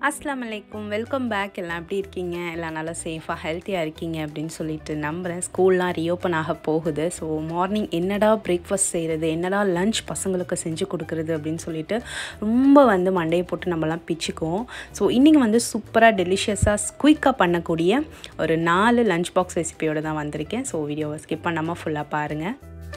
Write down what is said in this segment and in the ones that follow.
அஸ்லாம் வலைக்கும் welcome back எல்லாம் எப்படி இருக்கீங்க எல்லாம் நல்லா சேஃபாக ஹெல்த்தியாக இருக்கீங்க அப்படின்னு சொல்லிட்டு நம்புகிறேன் ஸ்கூல்லாம் ரீஓப்பன் ஆக போகுது ஸோ மார்னிங் என்னடா பிரேக்ஃபாஸ்ட் செய்கிறது என்னடா லஞ்ச் பசங்களுக்கு செஞ்சு கொடுக்குறது அப்படின்னு சொல்லிட்டு ரொம்ப வந்து மண்டையை போட்டு நம்மலாம் பிச்சுக்குவோம் ஸோ இன்றைக்கி வந்து சூப்பராக டெலிஷியஸாக குயிக்காக பண்ணக்கூடிய ஒரு நாலு லஞ்ச் பாக்ஸ் ரெசிபியோடு தான் வந்திருக்கேன் ஸோ வீடியோவை ஸ்கிப் பண்ணாமல் ஃபுல்லாக பாருங்கள்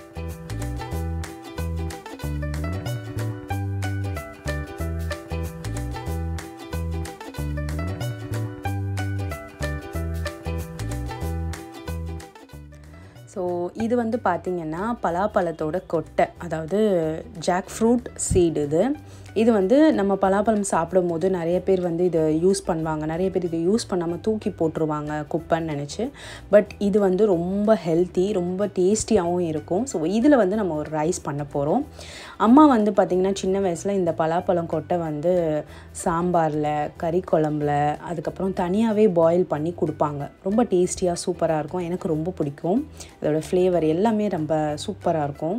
ஸோ இது வந்து பார்த்திங்கன்னா பலாப்பழத்தோட கொட்டை அதாவது ஜாக் ஃப்ரூட் சீடு இது இது வந்து நம்ம பலாப்பழம் சாப்பிடும் போது நிறைய பேர் வந்து இதை யூஸ் பண்ணுவாங்க நிறைய பேர் இதை யூஸ் பண்ணாமல் தூக்கி போட்டுருவாங்க குப்பைன்னு நினச்சி பட் இது வந்து ரொம்ப ஹெல்த்தி ரொம்ப டேஸ்டியாகவும் இருக்கும் ஸோ இதில் வந்து நம்ம ஒரு ரைஸ் பண்ண போகிறோம் அம்மா வந்து பார்த்திங்கன்னா சின்ன வயசில் இந்த பலாப்பழம் கொட்டை வந்து சாம்பாரில் கறி குழம்புல அதுக்கப்புறம் தனியாகவே பாயில் பண்ணி கொடுப்பாங்க ரொம்ப டேஸ்டியாக சூப்பராக இருக்கும் எனக்கு ரொம்ப பிடிக்கும் அதோடய ஃப்ளேவர் எல்லாமே ரொம்ப சூப்பராக இருக்கும்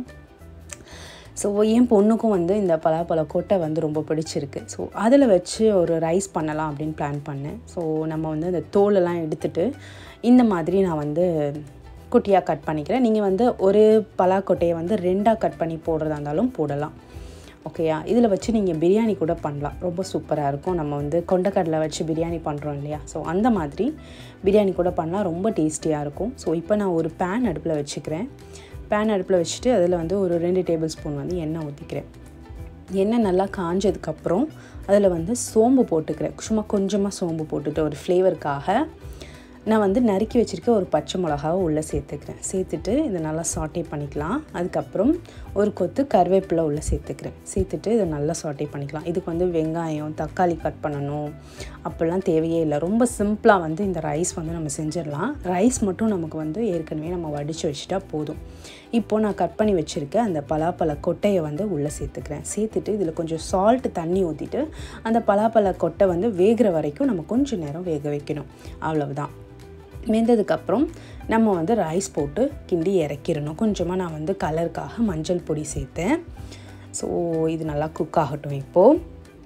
ஸோ என் பொண்ணுக்கும் வந்து இந்த பலாப்பழ கொட்டை வந்து ரொம்ப பிடிச்சிருக்கு ஸோ அதில் வச்சு ஒரு ரைஸ் பண்ணலாம் அப்படின்னு பிளான் பண்ணேன் ஸோ நம்ம வந்து அந்த தோலெல்லாம் எடுத்துட்டு இந்த மாதிரி நான் வந்து குட்டியாக கட் பண்ணிக்கிறேன் நீங்கள் வந்து ஒரு பலாக்கொட்டையை வந்து ரெண்டாக கட் பண்ணி போடுறதா இருந்தாலும் போடலாம் ஓகேயா இதில் வச்சு நீங்கள் பிரியாணி கூட பண்ணலாம் ரொம்ப சூப்பராக இருக்கும் நம்ம வந்து கொண்டக்கடலை வச்சு பிரியாணி பண்ணுறோம் இல்லையா ஸோ அந்த மாதிரி பிரியாணி கூட பண்ணலாம் ரொம்ப டேஸ்டியாக இருக்கும் ஸோ இப்போ நான் ஒரு பேன் அடுப்பில் வச்சுக்கிறேன் பேன் அடுப்பில் வச்சுட்டு அதில் வந்து ஒரு ரெண்டு டேபிள் ஸ்பூன் வந்து எண்ணெய் ஊற்றிக்கிறேன் எண்ணெய் நல்லா காஞ்சதுக்கப்புறம் அதில் வந்து சோம்பு போட்டுக்கிறேன் சும்மா கொஞ்சமாக சோம்பு போட்டுட்டு ஒரு ஃப்ளேவருக்காக நான் வந்து நறுக்கி வச்சுருக்க ஒரு பச்சை மிளகாவை உள்ளே சேர்த்துக்கிறேன் சேர்த்துட்டு இதை நல்லா சாட்டே பண்ணிக்கலாம் அதுக்கப்புறம் ஒரு கொத்து கருவேப்பிலை உள்ளே சேர்த்துக்கிறேன் சேர்த்துட்டு இதை நல்லா சாட்டே பண்ணிக்கலாம் இதுக்கு வந்து வெங்காயம் தக்காளி கட் பண்ணணும் அப்படிலாம் தேவையே இல்லை ரொம்ப சிம்பிளாக வந்து இந்த ரைஸ் வந்து நம்ம செஞ்சிடலாம் ரைஸ் மட்டும் நமக்கு வந்து ஏற்கனவே நம்ம வடித்து வச்சுட்டா போதும் இப்போது நான் கட் பண்ணி வச்சுருக்க அந்த பலாப்பழ கொட்டையை வந்து உள்ளே சேர்த்துக்கிறேன் சேர்த்துட்டு இதில் கொஞ்சம் சால்ட் தண்ணி ஊற்றிட்டு அந்த பலாப்பழ கொட்டை வந்து வேகிற வரைக்கும் நம்ம கொஞ்சம் நேரம் வேக வைக்கணும் அவ்வளவுதான் வெந்ததுக்கப்புறம் நம்ம வந்து ரைஸ் போட்டு கிண்டி இறக்கிடணும் கொஞ்சமாக நான் வந்து கலருக்காக மஞ்சள் பொடி சேர்த்தேன் ஸோ இது நல்லா குக் ஆகட்டும் இப்போது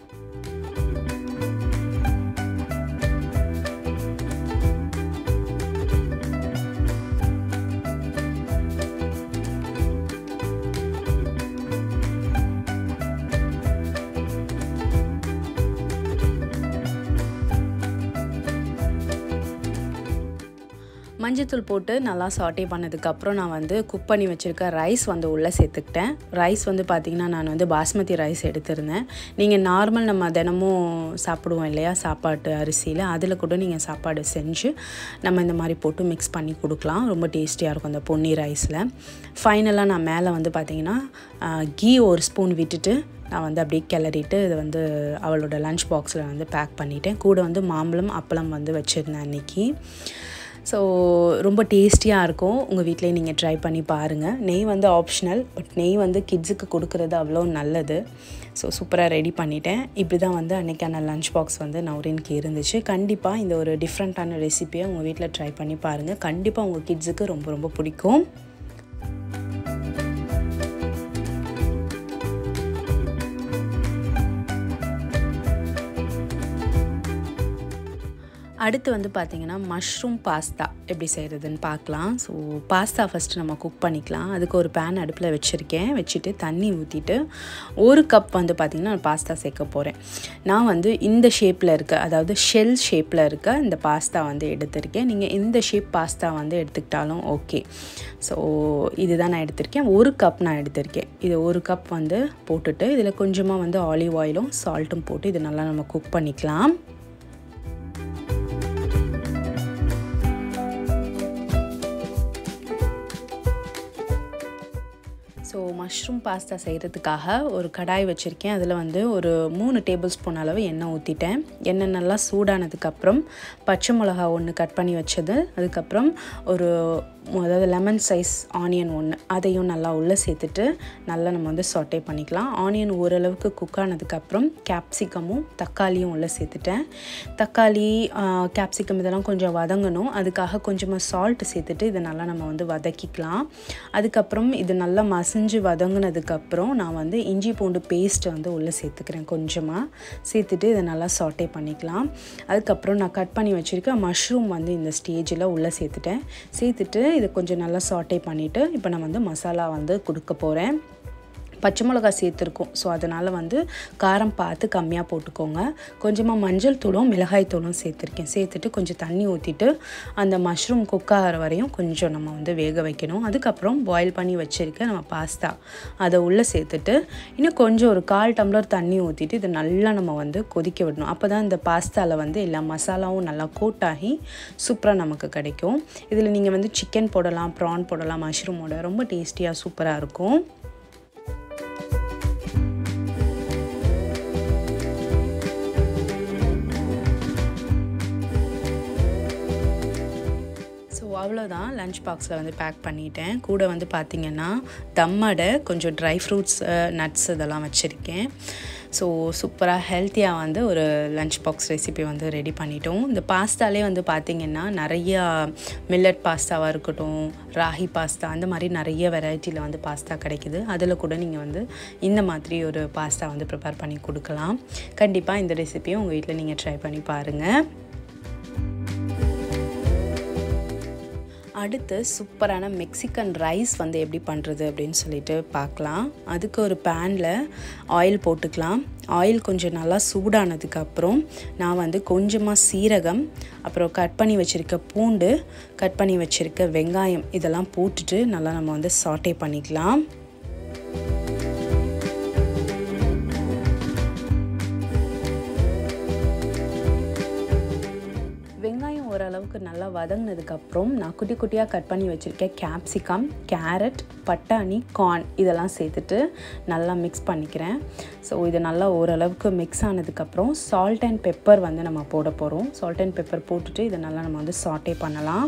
மஞ்சத்தூள் போட்டு நல்லா சாட்டே பண்ணதுக்கப்புறம் நான் வந்து குக் பண்ணி வச்சுருக்க ரைஸ் வந்து உள்ளே சேர்த்துக்கிட்டேன் ரைஸ் வந்து பார்த்திங்கன்னா நான் வந்து பாஸ்மதி ரைஸ் எடுத்திருந்தேன் நீங்கள் நார்மல் நம்ம தினமும் சாப்பிடுவோம் இல்லையா சாப்பாட்டு அரிசியில் அதில் கூட நீங்கள் சாப்பாடு செஞ்சு நம்ம இந்த மாதிரி போட்டு மிக்ஸ் பண்ணி கொடுக்கலாம் ரொம்ப டேஸ்டியாக இருக்கும் அந்த பொன்னி ரைஸில் ஃபைனலாக நான் மேலே வந்து பார்த்திங்கன்னா கீ ஒரு ஸ்பூன் விட்டுட்டு நான் வந்து அப்படியே கிளறிட்டு இதை வந்து அவளோட லஞ்ச் பாக்ஸில் வந்து பேக் பண்ணிட்டேன் கூட வந்து மாம்பழம் அப்பளம் வந்து வச்சுருந்தேன் அன்றைக்கி ஸோ ரொம்ப டேஸ்டியாக இருக்கும் உங்கள் வீட்டிலே நீங்கள் ட்ரை பண்ணி பாருங்கள் நெய் வந்து ஆப்ஷனல் பட் நெய் வந்து கிட்ஸுக்கு கொடுக்குறது அவ்வளோ நல்லது ஸோ சூப்பராக ரெடி பண்ணிட்டேன் இப்படி தான் வந்து அன்றைக்கான லஞ்ச் பாக்ஸ் வந்து நௌரின்க்கு இருந்துச்சு கண்டிப்பாக இந்த ஒரு டிஃப்ரெண்ட்டான ரெசிப்பியை உங்கள் வீட்டில் ட்ரை பண்ணி பாருங்கள் கண்டிப்பாக உங்கள் கிட்ஸுக்கு ரொம்ப ரொம்ப பிடிக்கும் அடுத்து வந்து பார்த்திங்கன்னா மஷ்ரூம் பாஸ்தா எப்படி செய்கிறதுன்னு பார்க்கலாம் ஸோ பாஸ்தா ஃபஸ்ட்டு நம்ம குக் பண்ணிக்கலாம் அதுக்கு ஒரு பேன் அடுப்பில் வச்சுருக்கேன் வச்சுட்டு தண்ணி ஊற்றிட்டு ஒரு கப் வந்து பார்த்திங்கன்னா நான் பாஸ்தா சேர்க்க போகிறேன் நான் வந்து இந்த ஷேப்பில் இருக்க அதாவது ஷெல் ஷேப்பில் இருக்க இந்த பாஸ்தா வந்து எடுத்திருக்கேன் நீங்கள் இந்த ஷேப் பாஸ்தா வந்து எடுத்துக்கிட்டாலும் ஓகே ஸோ இதுதான் நான் எடுத்திருக்கேன் ஒரு கப் நான் எடுத்திருக்கேன் இது ஒரு கப் வந்து போட்டுட்டு இதில் கொஞ்சமாக வந்து ஆலிவ் ஆயிலும் சால்ட்டும் போட்டு இது நல்லா நம்ம குக் பண்ணிக்கலாம் ஸோ மஷ்ரூம் பாஸ்தா செய்கிறதுக்காக ஒரு கடாய் வச்சுருக்கேன் அதில் வந்து ஒரு மூணு டேபிள் ஸ்பூன் அளவு எண்ணெய் ஊற்றிட்டேன் எண்ணெய் நல்லா சூடானதுக்கப்புறம் பச்சை மிளகா ஒன்று கட் பண்ணி வச்சது அதுக்கப்புறம் ஒரு அதாவது லெமன் சைஸ் ஆனியன் ஒன்று அதையும் நல்லா உள்ளே சேர்த்துட்டு நல்லா நம்ம வந்து சொட்டே பண்ணிக்கலாம் ஆனியன் ஓரளவுக்கு குக் ஆனதுக்கப்புறம் கேப்சிகமும் தக்காளியும் உள்ளே சேர்த்துட்டேன் தக்காளி கேப்சிகம் இதெல்லாம் கொஞ்சம் வதங்கணும் அதுக்காக கொஞ்சமாக சால்ட் சேர்த்துட்டு இதை நல்லா நம்ம வந்து வதக்கிக்கலாம் அதுக்கப்புறம் இது நல்லா மசிஞ்சு பிசைஞ்சு வதங்கினதுக்கப்புறம் நான் வந்து இஞ்சி பூண்டு பேஸ்ட் வந்து உள்ளே சேர்த்துக்கிறேன் கொஞ்சமாக சேர்த்துட்டு இதை நல்லா சாட்டே பண்ணிக்கலாம் அதுக்கப்புறம் நான் கட் பண்ணி வச்சுருக்க மஷ்ரூம் வந்து இந்த ஸ்டேஜில் உள்ளே சேர்த்துட்டேன் சேர்த்துட்டு இதை கொஞ்சம் நல்லா சாட்டே பண்ணிவிட்டு இப்போ நான் வந்து மசாலா வந்து கொடுக்க போகிறேன் பச்சை மிளகா சேர்த்துருக்கோம் ஸோ அதனால் வந்து காரம் பார்த்து கம்மியாக போட்டுக்கோங்க கொஞ்சமாக மஞ்சள் தூளும் மிளகாய் தூளும் சேர்த்துருக்கேன் சேர்த்துட்டு கொஞ்சம் தண்ணி ஊற்றிட்டு அந்த மஷ்ரூம் குக் ஆகிற வரையும் கொஞ்சம் நம்ம வந்து வேக வைக்கணும் அதுக்கப்புறம் பாயில் பண்ணி வச்சுருக்க நம்ம பாஸ்தா அதை உள்ளே சேர்த்துட்டு இன்னும் கொஞ்சம் ஒரு கால் டம்ளர் தண்ணி ஊற்றிட்டு இதை நல்லா நம்ம வந்து கொதிக்க விடணும் அப்போ தான் இந்த பாஸ்தாவில் வந்து எல்லா மசாலாவும் நல்லா கோட் ஆகி சூப்பராக நமக்கு கிடைக்கும் இதில் நீங்கள் வந்து சிக்கன் போடலாம் ப்ரான் போடலாம் மஷ்ரூமோட ரொம்ப டேஸ்டியாக சூப்பராக இருக்கும் ஸோ அவ்வளோதான் லஞ்ச் பாக்ஸில் வந்து பேக் பண்ணிட்டேன் கூட வந்து பார்த்திங்கன்னா தம்மடை கொஞ்சம் ட்ரை ஃப்ரூட்ஸ் நட்ஸ் இதெல்லாம் வச்சுருக்கேன் ஸோ சூப்பராக ஹெல்த்தியாக வந்து ஒரு லஞ்ச் பாக்ஸ் ரெசிபி வந்து ரெடி பண்ணிட்டோம் இந்த பாஸ்தாலே வந்து பார்த்திங்கன்னா நிறையா மில்லட் பாஸ்தாவாக இருக்கட்டும் ராகி பாஸ்தா அந்த மாதிரி நிறைய வெரைட்டியில் வந்து பாஸ்தா கிடைக்குது அதில் கூட நீங்கள் வந்து இந்த மாதிரி ஒரு பாஸ்தா வந்து ப்ரிப்பேர் பண்ணி கொடுக்கலாம் கண்டிப்பாக இந்த ரெசிபியும் உங்கள் வீட்டில் நீங்கள் ட்ரை பண்ணி பாருங்கள் அடுத்து சூப்பரான மெக்சிகன் ரைஸ் வந்து எப்படி பண்ணுறது அப்படின்னு சொல்லிட்டு பார்க்கலாம் அதுக்கு ஒரு பேனில் ஆயில் போட்டுக்கலாம் ஆயில் கொஞ்சம் நல்லா சூடானதுக்கப்புறம் நான் வந்து கொஞ்சமாக சீரகம் அப்புறம் கட் பண்ணி வச்சுருக்க பூண்டு கட் பண்ணி வச்சுருக்க வெங்காயம் இதெல்லாம் போட்டுட்டு நல்லா நம்ம வந்து சாட்டே பண்ணிக்கலாம் வெங்காயம் ஓரளவுக்கு நல்லா வதங்கினதுக்கப்புறம் நான் குட்டி குட்டியாக கட் பண்ணி வச்சுருக்கேன் கேப்சிகம் கேரட் பட்டாணி கார்ன் இதெல்லாம் சேர்த்துட்டு நல்லா மிக்ஸ் பண்ணிக்கிறேன் ஸோ இது நல்லா ஓரளவுக்கு மிக்ஸ் ஆனதுக்கப்புறம் சால்ட் அண்ட் பெப்பர் வந்து நம்ம போட போகிறோம் சால்ட் அண்ட் பெப்பர் போட்டுட்டு இதை நல்லா நம்ம வந்து சாட்டே பண்ணலாம்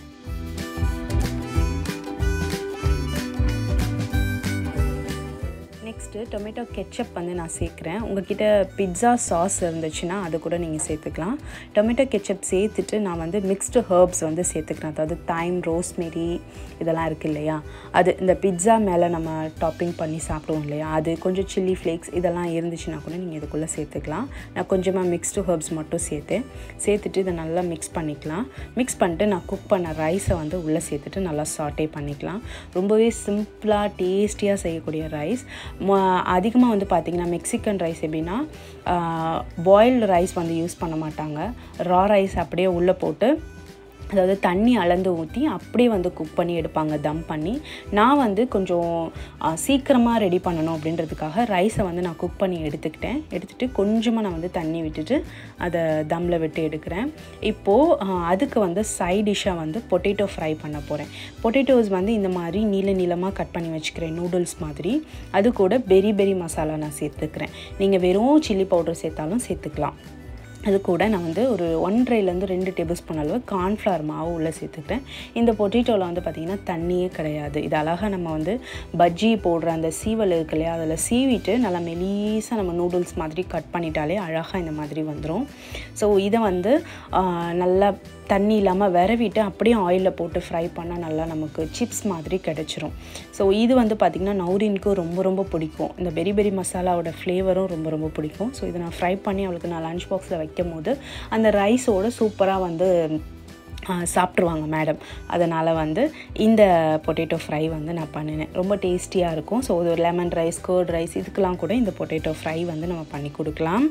நெக்ஸ்ட்டு டொமேட்டோ கெச்சப் வந்து நான் சேர்க்குறேன் உங்ககிட்ட பிட்ஸா சாஸ் இருந்துச்சுன்னா அது கூட நீங்கள் சேர்த்துக்கலாம் டொமேட்டோ கெச்சப் சேர்த்துட்டு நான் வந்து மிக்ஸ்டு ஹர்ப்ஸ் வந்து சேர்த்துக்கிறேன் அதாவது தைம் ரோஸ்மெரி இதெல்லாம் இருக்குது இல்லையா அது இந்த பிட்ஸா மேலே நம்ம டாப்பிங் பண்ணி சாப்பிடுவோம் இல்லையா அது கொஞ்சம் சில்லி ஃப்ளேக்ஸ் இதெல்லாம் இருந்துச்சுன்னா கூட நீங்கள் இதுக்குள்ளே சேர்த்துக்கலாம் நான் கொஞ்சமாக மிக்ஸ்டு ஹர்ப்ஸ் மட்டும் சேர்த்தேன் சேர்த்துட்டு இதை நல்லா மிக்ஸ் பண்ணிக்கலாம் மிக்ஸ் பண்ணிட்டு நான் குக் பண்ண ரைஸை வந்து உள்ளே சேர்த்துட்டு நல்லா சாட்டே பண்ணிக்கலாம் ரொம்பவே சிம்பிளாக டேஸ்டியாக செய்யக்கூடிய ரைஸ் அதிகமாக வந்து பார்த்திங்கன்னா மெக்சிகன் ரைஸ் எப்படின்னா பாயில்டு ரைஸ் வந்து யூஸ் பண்ண மாட்டாங்க ரா ரைஸ் அப்படியே உள்ளே போட்டு அதாவது தண்ணி அளந்து ஊற்றி அப்படியே வந்து குக் பண்ணி எடுப்பாங்க தம் பண்ணி நான் வந்து கொஞ்சம் சீக்கிரமாக ரெடி பண்ணணும் அப்படின்றதுக்காக ரைஸை வந்து நான் குக் பண்ணி எடுத்துக்கிட்டேன் எடுத்துகிட்டு கொஞ்சமாக நான் வந்து தண்ணி விட்டுட்டு அதை தம்மில் விட்டு எடுக்கிறேன் இப்போது அதுக்கு வந்து சைட் டிஷ்ஷாக வந்து பொட்டேட்டோ ஃப்ரை பண்ண போகிறேன் பொட்டேட்டோஸ் வந்து இந்த மாதிரி நீள நீளமாக கட் பண்ணி வச்சுக்கிறேன் நூடுல்ஸ் மாதிரி அது கூட பெரி பெரி மசாலா நான் சேர்த்துக்கிறேன் நீங்கள் வெறும் சில்லி பவுடர் சேர்த்தாலும் சேர்த்துக்கலாம் அது கூட நான் வந்து ஒரு ஒன்றரைலேருந்து ரெண்டு டேபிள் ஸ்பூன் அளவு கார்ன்ஃப்ளவர் மாவு உள்ளே சேர்த்துக்கிறேன் இந்த பொட்டேட்டோவில் வந்து பார்த்திங்கன்னா தண்ணியே கிடையாது இது அழகாக நம்ம வந்து பஜ்ஜி போடுற அந்த சீவல் இருக்கு இல்லையா அதில் சீவிட்டு நல்லா மெலீஸாக நம்ம நூடுல்ஸ் மாதிரி கட் பண்ணிட்டாலே அழகாக இந்த மாதிரி வந்துடும் ஸோ இதை வந்து நல்லா தண்ணி இல்லாமல் விரவிட்டு அப்படியே ஆயிலில் போட்டு ஃப்ரை பண்ணால் நல்லா நமக்கு சிப்ஸ் மாதிரி கிடச்சிரும் ஸோ இது வந்து பார்த்திங்கன்னா நௌரினுக்கு ரொம்ப ரொம்ப பிடிக்கும் இந்த பெரி பெரி மசாலாவோட ஃப்ளேவரும் ரொம்ப ரொம்ப பிடிக்கும் ஸோ இதை நான் ஃப்ரை பண்ணி அவளுக்கு நான் லஞ்ச் பாக்ஸில் வைக்கும் போது அந்த ரைஸோடு சூப்பராக வந்து சாப்பிட்ருவாங்க மேடம் அதனால் வந்து இந்த பொட்டேட்டோ ஃப்ரை வந்து நான் பண்ணினேன் ரொம்ப டேஸ்டியாக இருக்கும் ஸோ ஒரு லெமன் ரைஸ் கர்ட் ரைஸ் இதுக்கெலாம் கூட இந்த பொட்டேட்டோ ஃப்ரை வந்து நம்ம பண்ணி கொடுக்கலாம்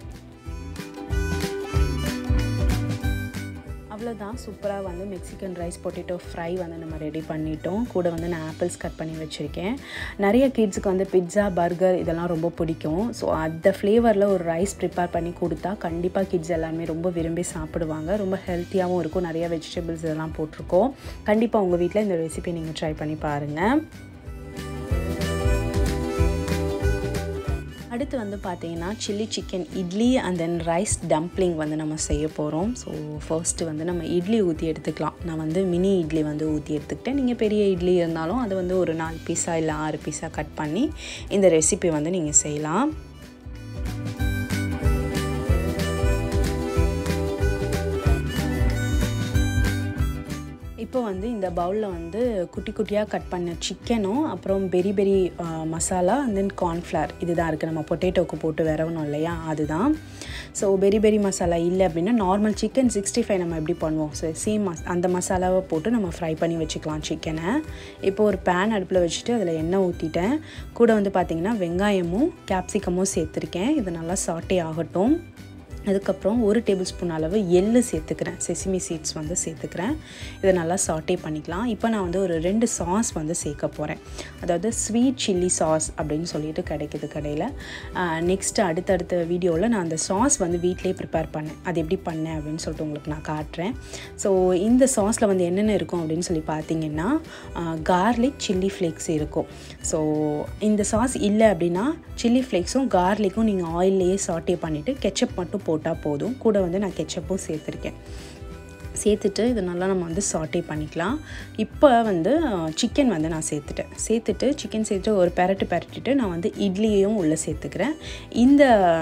அவ்வளோதான் சூப்பராக வந்து மெக்சிகன் ரைஸ் பொட்டேட்டோ ஃப்ரை வந்து நம்ம ரெடி பண்ணிட்டோம் கூட வந்து நான் ஆப்பிள்ஸ் கட் பண்ணி வச்சுருக்கேன் நிறைய கிட்ஸுக்கு வந்து பிட்ஸா பர்கர் இதெல்லாம் ரொம்ப பிடிக்கும் ஸோ அந்த ஃப்ளேவரில் ஒரு ரைஸ் ப்ரிப்பேர் பண்ணி கொடுத்தா கண்டிப்பாக கிட்ஸ் எல்லாமே ரொம்ப விரும்பி சாப்பிடுவாங்க ரொம்ப ஹெல்த்தியாகவும் இருக்கும் நிறைய வெஜிடபிள்ஸ் இதெல்லாம் போட்டிருக்கோம் கண்டிப்பாக உங்கள் வீட்டில் இந்த ரெசிபி நீங்கள் ட்ரை பண்ணி பாருங்கள் அடுத்து வந்து பார்த்தீங்கன்னா chilli chicken idli and then rice dumpling வந்து நம்ம செய்ய போகிறோம் ஸோ ஃபர்ஸ்ட்டு வந்து நம்ம இட்லி ஊற்றி எடுத்துக்கலாம் நான் வந்து மினி இட்லி வந்து ஊற்றி எடுத்துக்கிட்டேன் நீங்கள் பெரிய இட்லி இருந்தாலும் அது வந்து ஒரு நாலு பீஸாக இல்லை ஆறு பீஸாக கட் பண்ணி இந்த ரெசிபி வந்து நீங்கள் செய்யலாம் இப்போ இப்போ வந்து இந்த பவுலில் வந்து குட்டி குட்டியாக கட் பண்ண சிக்கனும் அப்புறம் peri peri masala and then cornflour இதுதான் இருக்குது நம்ம பொட்டேட்டோக்கு போட்டு விரவணும் இல்லையா அதுதான் ஸோ பெரி பெரி மசாலா இல்லை அப்படின்னா நார்மல் சிக்கன் சிக்ஸ்டி ஃபைவ் நம்ம எப்படி பண்ணுவோம் ஸோ சேம் மஸ் அந்த மசாலாவை போட்டு நம்ம ஃப்ரை பண்ணி வச்சுக்கலாம் சிக்கனை இப்போ ஒரு பேன் அடுப்பில் வச்சுட்டு அதில் எண்ணெய் ஊற்றிட்டேன் கூட வந்து பார்த்திங்கன்னா வெங்காயமும் கேப்சிகமும் சேர்த்துருக்கேன் இது நல்லா சாட்டே ஆகட்டும் அதுக்கப்புறம் ஒரு டேபிள் ஸ்பூன் அளவு எள்ளு சேர்த்துக்கிறேன் செசிமி சீட்ஸ் வந்து சேர்த்துக்கிறேன் இதை நல்லா சாட்டே பண்ணிக்கலாம் இப்போ நான் வந்து ஒரு ரெண்டு சாஸ் வந்து சேர்க்க போகிறேன் அதாவது ஸ்வீட் சில்லி சாஸ் அப்படின்னு சொல்லிட்டு கிடைக்குது கடையில் நெக்ஸ்ட்டு அடுத்தடுத்த வீடியோவில் நான் அந்த சாஸ் வந்து வீட்டிலே ப்ரிப்பேர் பண்ணேன் அது எப்படி பண்ணேன் அப்படின்னு சொல்லிட்டு உங்களுக்கு நான் காட்டுறேன் ஸோ இந்த சாஸில் வந்து என்னென்ன இருக்கும் அப்படின்னு சொல்லி பார்த்தீங்கன்னா கார்லிக் சில்லி ஃப்ளேக்ஸ் இருக்கும் ஸோ இந்த சாஸ் இல்லை அப்படின்னா சில்லி ஃப்ளேக்ஸும் கார்லிக்கும் நீங்கள் ஆயில்லையே சாட்டே பண்ணிவிட்டு கெச்சப் மட்டும் போட்டால் போதும் கூட வந்து நான் கெச்சப்பும் சேர்த்துருக்கேன் சேர்த்துட்டு இது நல்லா நம்ம வந்து சாட்டே பண்ணிக்கலாம் இப்போ வந்து சிக்கன் வந்து நான் சேர்த்துட்டேன் சேர்த்துட்டு சிக்கன் சேர்த்துட்டு ஒரு பெரட்டு பெரட்டிட்டு நான் வந்து இட்லியையும் உள்ளே சேர்த்துக்கிறேன் இந்த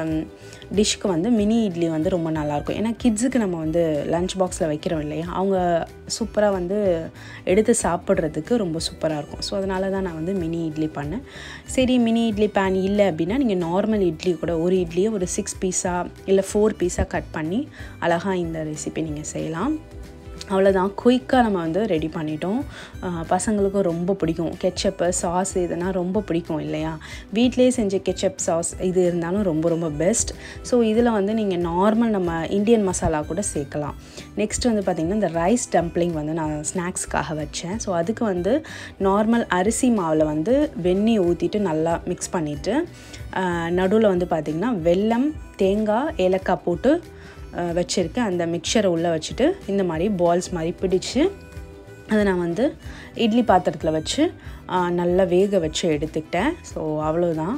டிஷ்க்கு வந்து மினி இட்லி வந்து ரொம்ப நல்லாயிருக்கும் ஏன்னா கிட்ஸுக்கு நம்ம வந்து லஞ்ச் பாக்ஸில் வைக்கிறோம் இல்லையா அவங்க சூப்பராக வந்து எடுத்து சாப்பிட்றதுக்கு ரொம்ப சூப்பராக இருக்கும் ஸோ அதனால தான் நான் வந்து மினி இட்லி பண்ணேன் சரி மினி இட்லி பேன் இல்லை அப்படின்னா நீங்கள் நார்மல் இட்லி கூட ஒரு இட்லியை ஒரு சிக்ஸ் பீஸாக இல்லை ஃபோர் பீஸாக கட் பண்ணி அழகாக இந்த ரெசிபி நீங்கள் செய்யலாம் அவ்வளோதான் குயிக்காக நம்ம வந்து ரெடி பண்ணிட்டோம் பசங்களுக்கும் ரொம்ப பிடிக்கும் கெச்சப்பு சாஸ் இதெல்லாம் ரொம்ப பிடிக்கும் இல்லையா வீட்டிலே செஞ்ச கெச்சப் சாஸ் இது இருந்தாலும் ரொம்ப ரொம்ப பெஸ்ட் ஸோ இதில் வந்து நீங்கள் நார்மல் நம்ம இந்தியன் மசாலா கூட சேர்க்கலாம் நெக்ஸ்ட் வந்து பார்த்திங்கன்னா இந்த ரைஸ் டம்ப்ளிங் வந்து நான் ஸ்நாக்ஸ்க்காக வச்சேன் ஸோ அதுக்கு வந்து நார்மல் அரிசி மாவில் வந்து வெந்நீர் ஊற்றிட்டு நல்லா மிக்ஸ் பண்ணிவிட்டு நடுவில் வந்து பார்த்திங்கன்னா வெல்லம் தேங்காய் ஏலக்காய் போட்டு வச்சுருக்கேன் அந்த மிக்சரை உள்ளே வச்சுட்டு இந்த மாதிரி பால்ஸ் மாதிரி பிடிச்சு அதை நான் வந்து இட்லி பாத்திரத்தில் வச்சு நல்லா வேக வச்சு எடுத்துக்கிட்டேன் ஸோ அவ்வளோதான்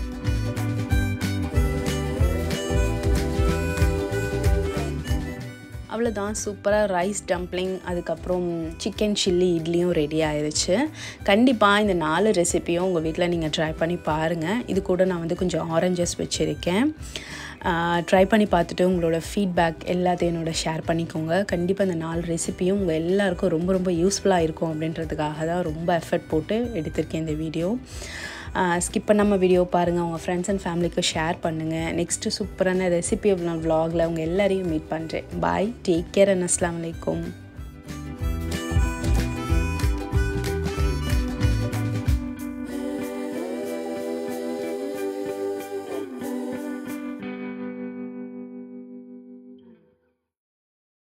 அவ்வளோதான் சூப்பராக ரைஸ் டம்ப்ளிங் அதுக்கப்புறம் சிக்கன் சில்லி இட்லியும் ரெடி ஆயிடுச்சு கண்டிப்பாக இந்த நாலு ரெசிப்பியும் உங்கள் வீட்டில் நீங்கள் ட்ரை பண்ணி பாருங்கள் இது கூட நான் வந்து கொஞ்சம் ஆரஞ்சஸ் வச்சுருக்கேன் ட்ரை பண்ணி பார்த்துட்டு உங்களோட ஃபீட்பேக் எல்லாத்தையும் என்னோட ஷேர் பண்ணிக்கோங்க கண்டிப்பாக இந்த நாலு ரெசிப்பியும் உங்கள் எல்லாருக்கும் ரொம்ப ரொம்ப யூஸ்ஃபுல்லாக இருக்கும் அப்படின்றதுக்காக தான் ரொம்ப எஃபர்ட் போட்டு எடுத்திருக்கேன் இந்த வீடியோ ஸ்கிப் பண்ணாமல் வீடியோ பாருங்கள் உங்கள் ஃப்ரெண்ட்ஸ் அண்ட் ஃபேமிலிக்கு ஷேர் பண்ணுங்கள் நெக்ஸ்ட்டு சூப்பரான ரெசிபி விலாகில் உங்கள் எல்லாரையும் மீட் பண்ணுறேன் பாய் டேக் கேர் அண்ட் அஸ்லாம் வலைக்கம்